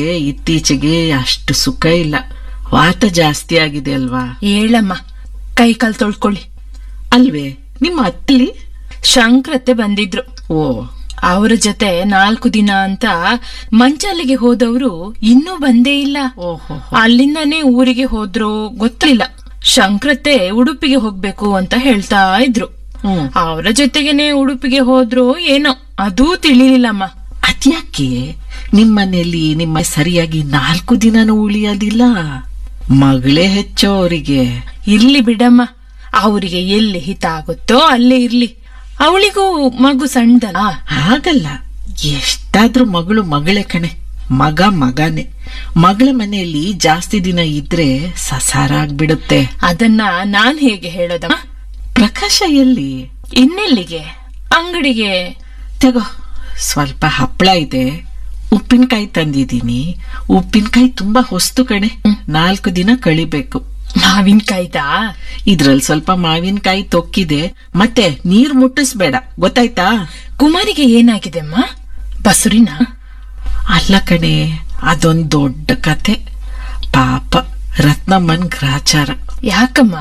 ಏ, ಇತ್ತೀಚೆಗೆ ಅಷ್ಟು ಸುಖ ಇಲ್ಲ ವಾತ ಜಾಸ್ತಿ ಆಗಿದೆ ಅಲ್ವಾ ಹೇಳಮ್ಮ ಕೈ ಕಾಲ್ ತೊಳ್ಕೊಳ್ಳಿ ಅಲ್ವೇ ನಿಮ್ಮ ಅತ್ತಲಿ ಶಂಕ್ರತೆ ಬಂದಿದ್ರು ಓ ಅವರ ಜೊತೆ ನಾಲ್ಕು ದಿನ ಅಂತ ಮಂಚಾಲಿಗೆ ಹೋದವರು ಇನ್ನೂ ಬಂದೇ ಇಲ್ಲ ಓಹೋ ಅಲ್ಲಿಂದಾನೇ ಊರಿಗೆ ಹೋದ್ರು ಗೊತ್ತಿಲ್ಲ ಶಂಕ್ರತೆ ಉಡುಪಿಗೆ ಹೋಗ್ಬೇಕು ಅಂತ ಹೇಳ್ತಾ ಇದ್ರು ಹ್ಮ್ ಅವರ ಜೊತೆಗೇನೆ ಉಡುಪಿಗೆ ಹೋದ್ರು ಏನೋ ಅದೂ ತಿಳಿಲಿಲ್ಲಮ್ಮ ಅದ್ಯಾಕೆ ನಿಮ್ಮನೆಯಲ್ಲಿ ನಿಮ್ಮ ಸರಿಯಾಗಿ ನಾಲ್ಕು ದಿನನೂ ಉಳಿಯೋದಿಲ್ಲ ಮಗಳೇ ಹೆಚ್ಚು ಅವರಿಗೆ ಇರ್ಲಿ ಬಿಡಮ್ಮ ಅವರಿಗೆ ಎಲ್ಲಿ ಹಿತ ಆಗುತ್ತೋ ಅಲ್ಲೇ ಇರ್ಲಿ ಅವಳಿಗೂ ಮಗು ಸಣ್ಣದಲ್ಲ ಹಾಗಲ್ಲ ಎಷ್ಟಾದ್ರೂ ಮಗಳು ಮಗಳೇ ಕಣೆ ಮಗ ಮಗನೇ ಮಗಳ ಮನೆಯಲ್ಲಿ ಜಾಸ್ತಿ ದಿನ ಇದ್ರೆ ಸಸಾರ ಆಗ್ಬಿಡುತ್ತೆ ಅದನ್ನ ನಾನ್ ಹೇಗೆ ಹೇಳೋದಮ್ಮ ಪ್ರಕಾಶ ಎಲ್ಲಿ ಇನ್ನೆಲ್ಲಿಗೆ ಅಂಗಡಿಗೆ ತಗೋ ಸ್ವಲ್ಪ ಹಪ್ಪಳ ಇದೆ ಉಪ್ಪಿನಕಾಯಿ ತಂದಿದ್ದೀನಿ ಉಪ್ಪಿನಕಾಯಿ ತುಂಬಾ ಹೊಸ್ತು ಕಣೆ ನಾಲ್ಕು ದಿನ ಕಳಿಬೇಕು ಮಾವಿನಕಾಯ್ದಾ ಇದ್ರಲ್ಲಿ ಸ್ವಲ್ಪ ಮಾವಿನಕಾಯಿ ತೊಕ್ಕಿದೆ ಮತ್ತೆ ನೀರ್ ಮುಟ್ಟಿಸ್ಬೇಡ ಗೊತ್ತಾಯ್ತಾ ಕುಮಾರಿಗೆ ಏನಾಗಿದೆ ಅಮ್ಮ ಬಸುರಿನ ಅಲ್ಲ ಕಣೆ ಅದೊಂದ್ ದೊಡ್ಡ ಕತೆ ಪಾಪ ರತ್ನಮ್ಮನ್ ಗ್ರಾಚಾರ ಯಾಕಮ್ಮ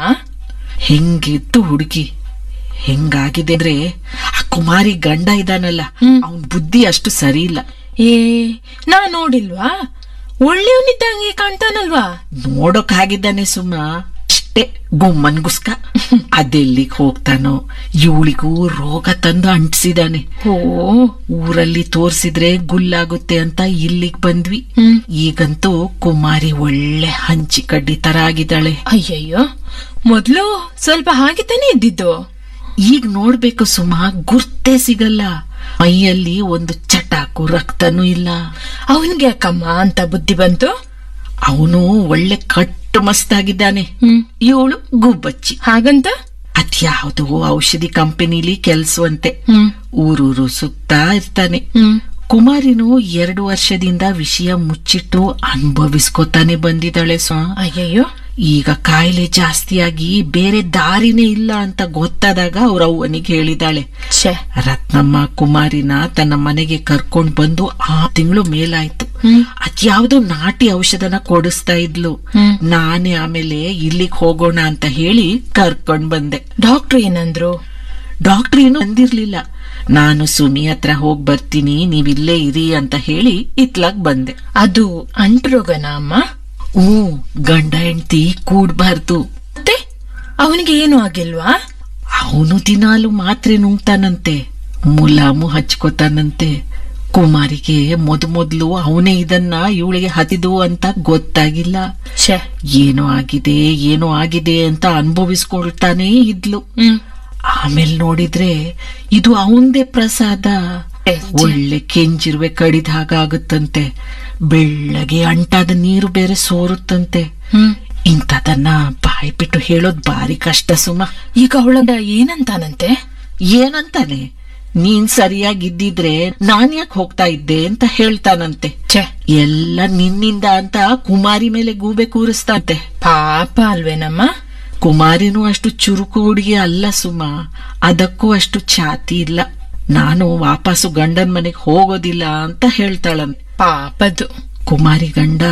ಹೆಂಗಿತ್ತು ಹುಡುಗಿ ಹೆಂಗಾಗಿದೆ ಅಂದ್ರೆ ಆ ಕುಮಾರಿ ಗಂಡ ಇದಾನಲ್ಲ ಅವನ್ ಬುದ್ಧಿ ಅಷ್ಟು ಸರಿ ಇಲ್ಲ ಏ ನಾ ನೋಡಿಲ್ವಾ ಒಳ್ಳೆಯವನಿದ್ದಂಗೆ ಕಾಣ್ತಾನಲ್ವಾ ನೋಡೋಕ್ ಆಗಿದ್ದಾನೆ ಸುಮ್ಮ ಅಷ್ಟೇ ಗುಮ್ಮನ್ಗುಸ್ಕ ಅದೆಲ್ಲಿಗ್ ಹೋಗ್ತಾನೋ ಇವಳಿಗೂ ರೋಗ ತಂದು ಅಂಟಿಸಿದಾನೆ ಓ ಊರಲ್ಲಿ ತೋರ್ಸಿದ್ರೆ ಗುಲ್ಲಾಗುತ್ತೆ ಅಂತ ಇಲ್ಲಿಗ್ ಬಂದ್ವಿ ಹ್ಮ್ ಈಗಂತೂ ಕುಮಾರಿ ಒಳ್ಳೆ ಹಂಚಿ ಕಡ್ಡಿ ತರ ಆಗಿದ್ದಾಳೆ ಅಯ್ಯಯ್ಯೋ ಮೊದ್ಲು ಸ್ವಲ್ಪ ಹಾಗೆ ತಾನೇ ಇದ್ದಿದ್ದು ಈಗ ನೋಡ್ಬೇಕು ಸುಮ ಗುರ್ತೇ ಸಿಗಲ್ಲ ಮೈಯಲ್ಲಿ ಒಂದು ಚಟಾಕು ರಕ್ತನೂ ಇಲ್ಲ ಅವನ್ಗೆ ಯಾಕಮ್ಮ ಅಂತ ಬುದ್ಧಿ ಬಂತು ಅವನು ಒಳ್ಳೆ ಕಟ್ಟು ಮಸ್ತಾಗಿದ್ದಾನೆ ಹ್ಮ್ ಇವಳು ಗುಬ್ಬಚ್ಚಿ ಹಾಗಂತ ಅದ್ಯಾವ್ದೋ ಔಷಧಿ ಕಂಪನಿಲಿ ಕೆಲ್ಸವಂತೆ ಹ್ಮ್ ಊರೂರು ಸುತ್ತಾ ಇರ್ತಾನೆ ಹ್ಮ್ ಕುಮಾರಿನು ಎರಡು ವರ್ಷದಿಂದ ವಿಷಯ ಮುಚ್ಚಿಟ್ಟು ಅನುಭವಿಸ್ಕೊತಾನೆ ಬಂದಿದ್ದಾಳೆ ಸ್ವ ಅಯ್ಯಯ್ಯೋ ಈಗ ಕಾಯಿಲೆ ಜಾಸ್ತಿಯಾಗಿ ಬೇರೆ ದಾರಿನೇ ಇಲ್ಲ ಅಂತ ಗೊತ್ತಾದಾಗ ಅವ್ರ ಅವ್ವನಿಗೆ ಹೇಳಿದಾಳೆ ಛೆ ರತ್ನಮ್ಮ ಕುಮಾರಿನ ತನ್ನ ಮನೆಗೆ ಕರ್ಕೊಂಡ್ ಬಂದು ಆ ತಿಂಗಳು ಮೇಲಾಯ್ತು ಹ್ಮ್ ಅದ್ಯಾವ್ದೋ ನಾಟಿ ಔಷಧನ ಕೊಡಿಸ್ತಾ ಇದ್ಲು ಹ್ಮ್. ನಾನೇ ಆಮೇಲೆ ಇಲ್ಲಿಗ್ ಹೋಗೋಣ ಅಂತ ಹೇಳಿ ಕರ್ಕೊಂಡ್ ಬಂದೆ ಡಾಕ್ಟರ್ ಏನಂದ್ರು ಡಾಕ್ಟರ್ ಏನು ಅಂದಿರ್ಲಿಲ್ಲ ನಾನು ಸುಮಿ ಹತ್ರ ಹೋಗ್ ಬರ್ತೀನಿ ನೀವಿಲ್ಲೇ ಇರಿ ಅಂತ ಹೇಳಿ ಇತ್ಲಾಗ್ ಬಂದೆ ಅದು ಅಂಟುರೋಗನ ಅಮ್ಮ ಹ್ಞೂ ಗಂಡ ಹೆಂಡ್ತಿ ಕೂಡ್ಬಾರ್ದು ಮತ್ತೆ ಅವನಿಗೆ ಏನು ಆಗಿಲ್ವಾ ಅವನು ದಿನಾಲು ಮಾತ್ರೆ ನುಂಗ್ತಾನಂತೆ ಮುಲಾಮು ಹಚ್ಕೋತಾನಂತೆ ಕುಮಾರಿಗೆ ಮೊದ್ ಮೊದ್ಲು ಅವನೇ ಇದನ್ನ ಇವಳಿಗೆ ಹತಿದು ಅಂತ ಗೊತ್ತಾಗಿಲ್ಲ ಛೆ ಏನೋ ಆಗಿದೆ ಏನೋ ಆಗಿದೆ ಅಂತ ಅನುಭವಿಸ್ಕೊಳ್ತಾನೇ ಇದ್ಲು ಹ್ಮ್ ಆಮೇಲೆ ನೋಡಿದ್ರೆ ಇದು ಅವಂದೇ ಪ್ರಸಾದ ಏ, ಒಳ್ಳೆ ಕೆಂಜಿರುವೆ ಕಡಿದ ಹಾಗಾಗುತ್ತಂತೆ ಬೆಳ್ಳಗೆ ಅಂಟಾದ ನೀರು ಬೇರೆ ಸೋರುತ್ತಂತೆ ಹ್ಮ್ ಇಂಥದನ್ನ ಬಾಯಿ ಬಿಟ್ಟು ಹೇಳೋದ್ ಬಾರಿ ಕಷ್ಟ ಸುಮ ಈಗ ಅವಳ ಏನಂತಾನಂತೆ ಏನಂತಾನೆ ನೀನ್ ಸರಿಯಾಗಿದ್ದಿದ್ರೆ ನಾನ್ ಯಾಕೆ ಹೋಗ್ತಾ ಇದ್ದೆ ಅಂತ ಹೇಳ್ತಾನಂತೆ ಛೆ ಎಲ್ಲ ನಿನ್ನಿಂದ ಅಂತ ಕುಮಾರಿ ಮೇಲೆ ಗೂಬೆ ಕೂರಿಸ್ತಾಂತೆ ಪಾಪ ಅಲ್ವೇನಮ್ಮ ಕುಮಾರಿನೂ ಅಷ್ಟು ಚುರುಕು ಹುಡುಗಿ ಅಲ್ಲ ಸುಮ ಅದಕ್ಕೂ ಅಷ್ಟು ಛಾತಿ ಇಲ್ಲ ನಾನು ವಾಪಸ್ಸು ಗಂಡನ್ ಮನೆಗೆ ಹೋಗೋದಿಲ್ಲ ಅಂತ ಹೇಳ್ತಾಳಂತೆ ಪಾಪದ್ದು ಕುಮಾರಿ ಗಂಡ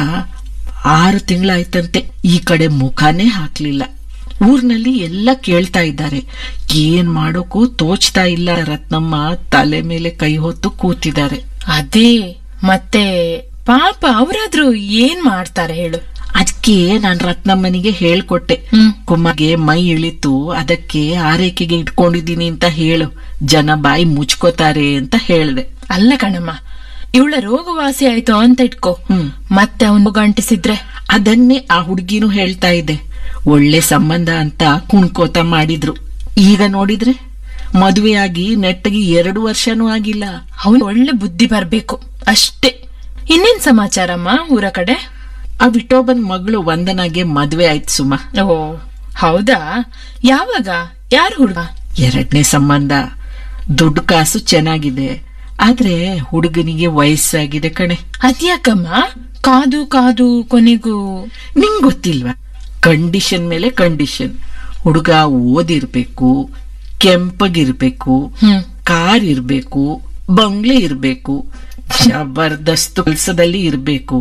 ಆರು ತಿಂಗಳಾಯ್ತಂತೆ ಈ ಕಡೆ ಮುಖನೇ ಹಾಕ್ಲಿಲ್ಲ ಊರ್ನಲ್ಲಿ ಎಲ್ಲ ಕೇಳ್ತಾ ಇದ್ದಾರೆ ಏನ್ ಮಾಡೋಕು ತೋಚ್ತಾ ಇಲ್ಲ ರತ್ನಮ್ಮ ತಲೆ ಮೇಲೆ ಕೈ ಹೊತ್ತು ಕೂತಿದ್ದಾರೆ ಅದೇ ಮತ್ತೆ ಪಾಪ ಅವರಾದ್ರೂ ಏನ್ ಮಾಡ್ತಾರೆ ಹೇಳು ಅದಕ್ಕೆ ನಾನ್ ರತ್ನಮ್ಮನಿಗೆ ಹೇಳ್ಕೊಟ್ಟೆ ಹ್ಮ್ ಕುಮಾರ್ಗೆ ಮೈ ಇಳಿತು ಅದಕ್ಕೆ ಆರೈಕೆಗೆ ಇಟ್ಕೊಂಡಿದೀನಿ ಅಂತ ಹೇಳು ಜನ ಬಾಯಿ ಮುಚ್ಕೋತಾರೆ ಅಂತ ಹೇಳ್ದೆ ಅಲ್ಲ ಕಣಮ್ಮ ಇವಳ ರೋಗ ವಾಸಿ ಆಯ್ತು ಅಂತ ಇಟ್ಕೋ ಹ್ಮ್ ಮತ್ತೆ ಅವನು ಗಂಟಿಸಿದ್ರೆ ಅದನ್ನೇ ಆ ಹುಡ್ಗಿನೂ ಹೇಳ್ತಾ ಇದೆ ಒಳ್ಳೆ ಸಂಬಂಧ ಅಂತ ಕುಣ್ಕೋತ ಮಾಡಿದ್ರು ಈಗ ನೋಡಿದ್ರೆ ಮದುವೆಯಾಗಿ ನೆಟ್ಟಗೆ ಎರಡು ವರ್ಷನೂ ಆಗಿಲ್ಲ ಅವನು ಒಳ್ಳೆ ಬುದ್ಧಿ ಬರ್ಬೇಕು ಅಷ್ಟೇ ಇನ್ನೇನ್ ಸಮಾಚಾರಮ್ಮ ಊರ ಕಡೆ ಆ ವಿಠೋಬನ್ ಮಗಳು ವಂದನಾಗೆ ಮದ್ವೆ ಆಯ್ತು ಸುಮ ಓ ಹೌದಾ ಯಾವಾಗ ಯಾರು ಹುಡುಗ ಎರಡನೇ ಸಂಬಂಧ ದುಡ್ಡು ಕಾಸು ಚೆನ್ನಾಗಿದೆ ಆದ್ರೆ ಹುಡುಗನಿಗೆ ವಯಸ್ಸಾಗಿದೆ ಕಣೆ ಅದ್ಯಾಕಮ್ಮ ಕಾದು ಕಾದು ಕೊನೆಗೂ ನಿಂಗ್ ಗೊತ್ತಿಲ್ವಾ ಕಂಡೀಷನ್ ಮೇಲೆ ಕಂಡೀಷನ್ ಹುಡುಗ ಓದಿರ್ಬೇಕು ಕೆಂಪಗಿರ್ಬೇಕು ಹ್ಮ್ ಕಾರ್ ಇರ್ಬೇಕು ಬಂಗ್ಲೆ ಇರ್ಬೇಕು ಜಬರ್ದಸ್ತ್ ಕೆಲ್ಸದಲ್ಲಿ ಇರ್ಬೇಕು